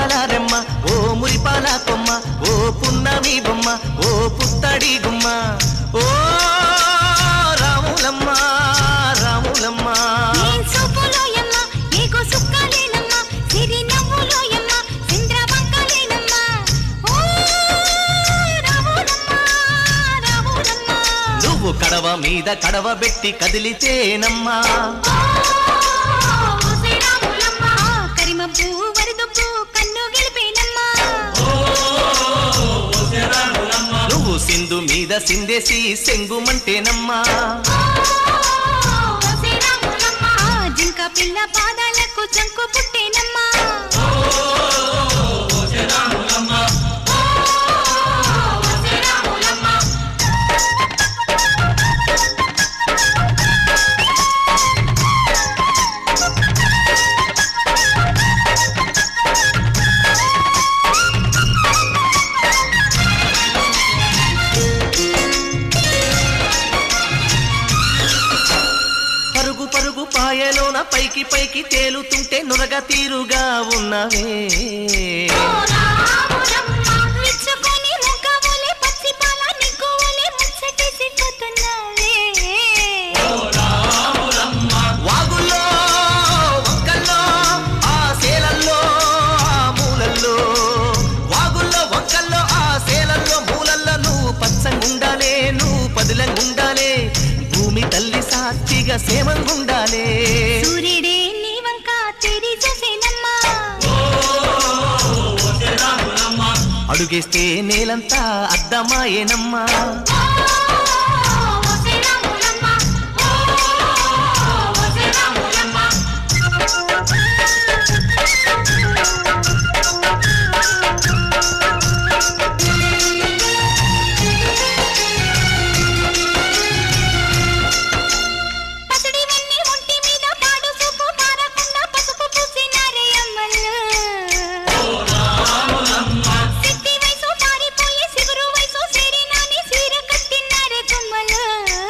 ముత్యాల రెమ్మ ఓ మురిపాల కొమ్మ ఓ పున్నమి బొమ్మ ఓ పుత్తడి గుమ్మ ఓ రాములమ్మ రాములమ్మ నీ చూపులోయమ్మ నీకు సుక్కలేనమ్మ సిరి నవ్వులోయమ్మ చంద్రవంకలేనమ్మ ఓ రావులమ్మ రావులమ్మ నువ్వు కడవ మీద కడవ పెట్టి కదిలితేనమ్మా ఓ శ్రీరాములమ్మ కరిమబ్బు వరదబ్బు కన్ను గెలిపేనమ్మ నువ్వు సింధు మీద సిందేసి సెంగుమంటేనమ్మా ఓ శ్రీరాములమ్మ జింక పిల్ల పాదాలకు చంకు పుట్టేనమ్మ ఓ శ్రీరాములమ్మ పరుగు పరుగు పాయలోన పైకి పైకి తేలుతుంటే నురగ తీరుగా ఉన్నవే విచ్చుకొని ముఖములే పచ్చిపాల నిగ్గువలే ముచ్చటేసిపోతున్నావే. వాగుల్లో వంకల్లో ఆ సేలల్లో ఆ మూలల్లో వాగుల్లో వంకల్లో ఆ సేలల్లో మూలల్లో నువ్వు పచ్చంగుండాలే నువ్వు పదిలంగుండాలే భూమి తల్లి సాక్షిగా సేమంగుండాలే సూర్యుడే నీ వంక తిరిగి చూసేనమ్మా. అడుగేస్తే నేలంతా అద్దమాయేనమ్మా ఓ శ్రీరాములమ్మ, ఓ శ్రీరాములమ్మ. పసిడి వెన్ని ఒంటి మీద పాడు చూపు పారకుండా పసుపు పూసినారే అమ్మలు. సిట్టి వయసు పారిపోయి సిగురు వయసు సేరినాని సీర కట్టినారే గుమ్మలు.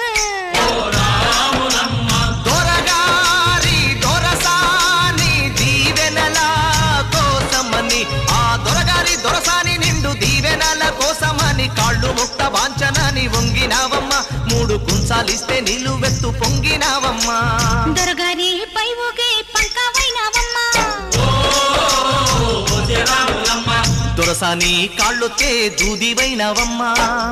దొరగారి దొరసాని దీవెనల కోసమని ఆ దొరగారి దొరసాని నిండు దీవెనల కోసమని కాళ్ళు ముక్త వాంచనని వంగినావమ్మ మూడు కుంచాలిస్తే నిలువెత్తు పొంగినావమ్మా దొరగారి పై ఊగే పంకవైనావమ్మా. దొరసాని కాళ్ళొత్తే దూదివైనవమ్మా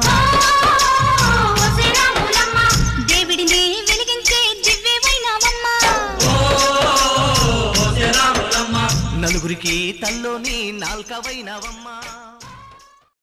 ఓ శ్రీరాములమ్మ, దేవుడిని వెలిగించే దివ్యవైనావమ్మా. నలుగురికి తల్లోని నాల్కవైనవమ్మా